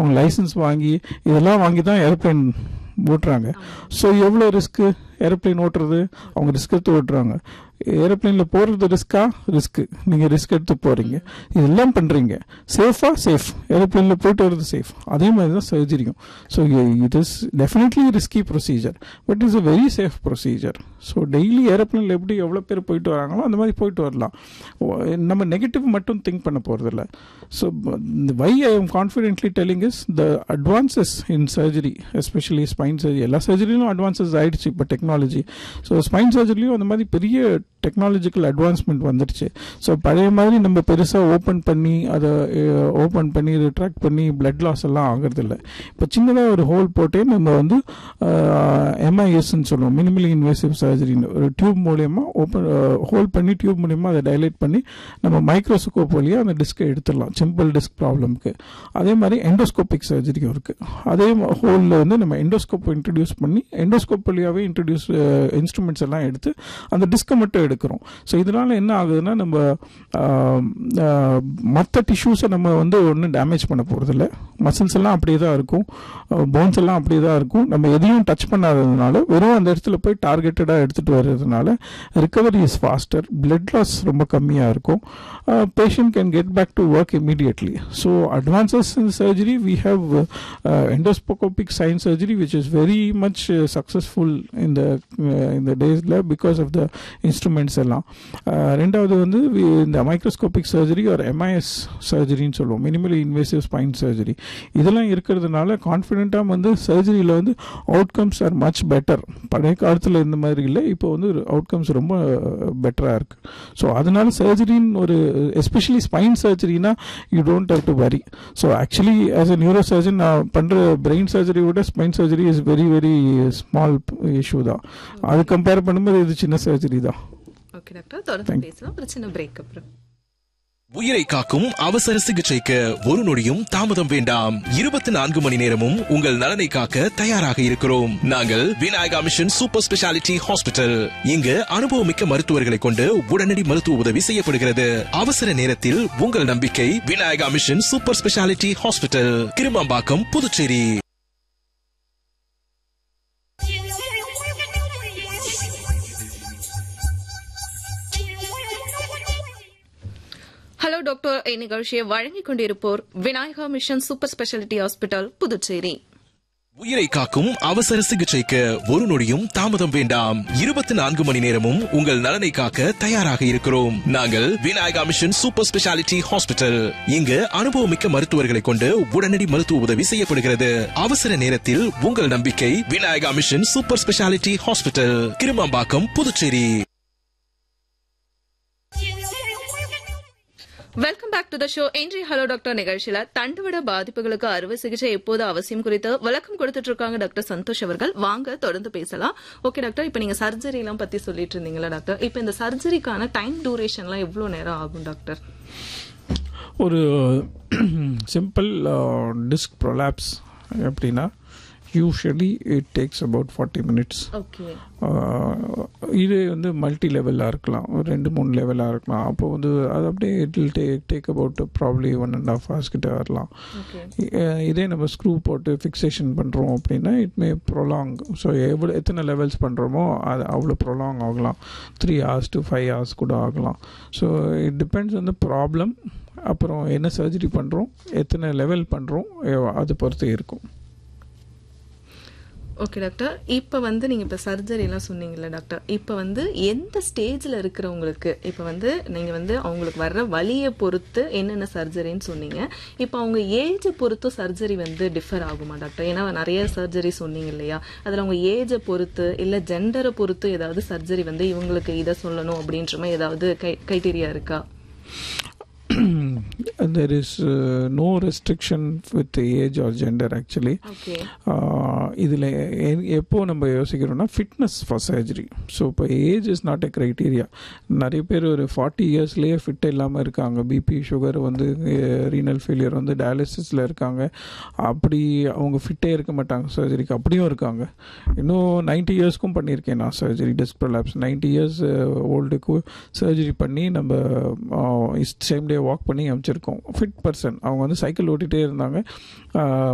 அவங்க லைசன்ஸ் வாங்கி இதெல்லாம் வாங்கி தான் ஏரோப்ளேன் ஓட்டுறாங்க ஸோ எவ்வளோ ரிஸ்க்கு ஏரோப்ளேன் ஓட்டுறது அவங்க ரிஸ்க் எடுத்து ஓட்டுறாங்க ஏரோப்ளேனில் போகிறது ரிஸ்க்கா ரிஸ்க்கு நீங்கள் ரிஸ்க் எடுத்து போகிறீங்க இதெல்லாம் பண்ணுறீங்க சேஃபா சேஃப் ஏரோப்ளேனில் போயிட்டு வர்றது சேஃப் அதே மாதிரி தான் சர்ஜரியும் so it is definitely risky procedure but it's a very safe procedure so daily ஏரோப்ளேனில் எப்படி எவ்வளோ பேர் போயிட்டு வராங்களோ அந்த மாதிரி போயிட்டு வரலாம் ஓ, நம்ம நெகட்டிவ் மட்டும் திங்க் பண்ண போகிறதில்ல so why I am confidently telling is the advances in surgery especially spine surgery எல்லா சர்ஜரியிலும் அட்வான்சஸ் ஆயிடுச்சு இப்போ டெக்னாலஜி ஸோ ஸ்பைன் சர்ஜரிலையும் அந்த மாதிரி பெரிய டெக்னாலஜிக்கல் அட்வான்ஸ்மெண்ட் வந்துடுச்சு ஸோ பழைய மாதிரி நம்ம பெருசாக ஓப்பன் பண்ணி அதை ஓப்பன் பண்ணி ரிட்ராக்ட் பண்ணி பிளட் லாஸ் எல்லாம் ஆகிறதில்ல இப்போ சின்னதாக ஒரு ஹோல் போட்டே நம்ம வந்து எம்ஐஎஸ்ன்னு சொல்லுவோம் மினிமலி இன்வேசிவ் சர்ஜரின்னு ஒரு டியூப் மூலயமா ஓப்பன் ஹோல் பண்ணி டியூப் மூலயமா அதை டைலேட் பண்ணி நம்ம மைக்ரோஸ்கோப் வழியாக அந்த டிஸ்கை எடுத்துடலாம் சிம்பிள் டிஸ்க் ப்ராப்ளம்க்கு அதே மாதிரி எண்டோஸ்கோபிக் சர்ஜரியும் இருக்குது அதே ஹோலில் வந்து நம்ம எண்டோஸ்கோப் இன்ட்ரடியூஸ் பண்ணி எண்டோஸ்கோப் வழியாகவே இன்ட்ரடியூஸ் இன்ஸ்ட்ருமெண்ட்ஸ் எல்லாம் எடுத்து அந்த டிஸ்கை மட்டும் எடுக்கிறோம் ஸோ இதனால் என்ன ஆகுதுன்னா நம்ம மற்ற டிஷ்யூஸை நம்ம வந்து ஒன்றும் டேமேஜ் பண்ண போகிறதில்ல மசில்ஸ் எல்லாம் அப்படியே தான் இருக்கும் போன்ஸ் எல்லாம் அப்படியே தான் இருக்கும் நம்ம எதையும் டச் பண்ணாததுனால வெறும் அந்த இடத்துல போய் டார்கெட்டடாக எடுத்துகிட்டு வர்றதுனால recovery is faster blood loss ரொம்ப கம்மியாக இருக்கும் patient can get back to work immediately so advances in surgery we have endoscopic science surgery which is very much uh, successful in the uh, in the days because of the instruments எல்லாம் Uh, ரெண்டாவது வந்து we- இந்த microscopic surgery ஒரு MIS சர்ஜரின்னு சொல்லுவோம் minimally invasive spine surgery இதெல்லாம் இருக்கிறதுனால கான்ஃபிடென்ட்டாக வந்து சர்ஜரியில் வந்து அவுட்கம்ஸ் ஆர் மச் பெட்டர் பழைய காலத்தில் இந்த மாதிரி இல்லை இப்போ வந்து அவுட்கம்ஸ் ரொம்ப பெட்டராக இருக்குது ஸோ அதனால சர்ஜரின்னு ஒரு எஸ்பெஷலி ஸ்பைன் சர்ஜரினா you don't have to worry so actually as a neuro surgeon நான் பண்ணுற பிரெயின் சர்ஜரி விட spine surgery is very very small issue தான் அது கம்பேர் பண்ணும்போது இது சின்ன சர்ஜரி தான் ஓகே டாக்டர் தொடர்ந்து பேசலாம் ஒரு சின்ன பிரேக் அப்புறம் உயிரை காக்கும் அவசர சிகிச்சைக்கு ஒரு நொடியும் தாமதம் வேண்டாம் இருபத்தி நான்கு மணி நேரமும் உங்கள் நலனை காக்க தயாராக இருக்கிறோம் நாங்கள் Vinayaka mission super speciality hospital இங்கு அனுபவமிக்க மருத்துவர்களை கொண்டு உடனடி மருத்துவ உதவி செய்யப்படுகிறது அவசர நேரத்தில் உங்கள் நம்பிக்கை Vinayaka mission super speciality hospital Kirumampakkam Puducherry hello doctor இந்நிகழ்ச்சியை வழங்கிக் கொண்டிருப்போர் Vinayaka mission super speciality hospital Puducherry உயிரை காக்கும் அவசர சிகிச்சைக்கு ஒரு நொடியும் தாமதம் வேண்டாம் இருபத்தி நான்கு மணி நேரமும் உங்கள் நலனை காக்க தயாராக இருக்கிறோம் நாங்கள் Vinayaka mission super speciality hospital இங்கு அனுபவமிக்க மருத்துவர்களை கொண்டு உடனடி மருத்துவ உதவி செய்யப்படுகிறது அவசர நேரத்தில் உங்கள் நம்பிக்கை Vinayaka mission super speciality hospital Kirumampakkam Puducherry welcome back to the show இன்றைய ஹலோ டாக்டர் நிகழ்ச்சியில தண்டுவிட பாதிப்புகளுக்கு அறுவை சிகிச்சை எப்போது அவசியம் குறித்து விளக்கம் கொடுத்துட்டு இருக்காங்க டாக்டர் சந்தோஷ் அவர்கள் வாங்க தொடர்ந்து பேசலாம் ஓகே டாக்டர் இப்போ நீங்க சர்ஜரி எல்லாம் பத்தி சொல்லிட்டு இருந்தீங்களா டாக்டர் இப்போ இந்த சர்ஜரிக்கான டைம் டூரேஷன்லாம் எவ்வளவு நேரம் ஆகும் டாக்டர் ஒரு சிம்பிள் டிஸ்க் ப்ரொலாப்ஸ் எப்படின்னா usually it takes about forty minutes okay இது வந்து மல்டி லெவலாக இருக்கலாம் ஒரு ரெண்டு மூணு லெவலாக இருக்கலாம் அப்போ வந்து அது அப்படியே it will take take about probably one and half hours கிட்ட வரலாம் ஓகே அஹ் இதே நம்ம ஸ்க்ரூ போட்டு ஃபிக்சேஷன் பண்ணுறோம் அப்படின்னா இட் மே ப்ரொலாங் ஸோ எவ்வளோ எத்தனை லெவல்ஸ் பண்ணுறோமோ அது அவ்வளோ ப்ரொலாங் ஆகலாம் three hours to five hours கூட ஆகலாம் so it depends on the problem அப்புறம் என்ன சர்ஜரி பண்ணுறோம் எத்தனை லெவல் பண்ணுறோம் அது பொறுத்து இருக்கும் ஓகே டாக்டர் இப்போ வந்து நீங்கள் இப்போ சர்ஜரி எல்லாம் சொன்னீங்கல்ல டாக்டர் இப்போ வந்து எந்த ஸ்டேஜில் இருக்கிறவங்களுக்கு இப்போ வந்து நீங்கள் வந்து அவங்களுக்கு வர்ற வலியை பொறுத்து என்னென்ன சர்ஜரின்னு சொன்னீங்க இப்போ அவங்க ஏஜை பொறுத்து சர்ஜரி வந்து டிஃபர் ஆகுமா டாக்டர் ஏன்னா நிறைய சர்ஜரி சொன்னீங்க இல்லையா அதில் அவங்க ஏஜை பொறுத்து இல்லை ஜெண்டரை பொறுத்து ஏதாவது சர்ஜரி வந்து இவங்களுக்கு இதை சொல்லணும் அப்படின்ற மாதிரி ஏதாவது கைட்டீரியா இருக்கா there is uh, no restriction with the age or gender actually okay இதில் எப்போ நம்ம யோசிக்கிறோம்னா ஃபிட்னஸ் ஃபார் சர்ஜரி ஸோ இப்போ age is not a criteria நிறைய பேர் ஒரு ஃபார்ட்டி இயர்ஸ்லேயே ஃபிட் இல்லாமல் இருக்காங்க பிபி சுகர் வந்து ரீனல் ஃபெயிலியர் வந்து டயாலிசிஸில் இருக்காங்க அப்படி அவங்க ஃபிட்டே இருக்க மாட்டாங்க சர்ஜரிக்கு அப்படியும் இருக்காங்க இன்னும் நைன்ட்டி இயர்ஸ்க்கும் பண்ணியிருக்கேன் நான் surgery disc prolapse ninety years ஓல்டுக்கு சர்ஜரி பண்ணி நம்ம சேம் டே வாக் பண்ணி அமைச்சிருக்கோம் ஃபிட் பர்சன் அவங்க வந்து சைக்கிள் ஓட்டிகிட்டே இருந்தாங்க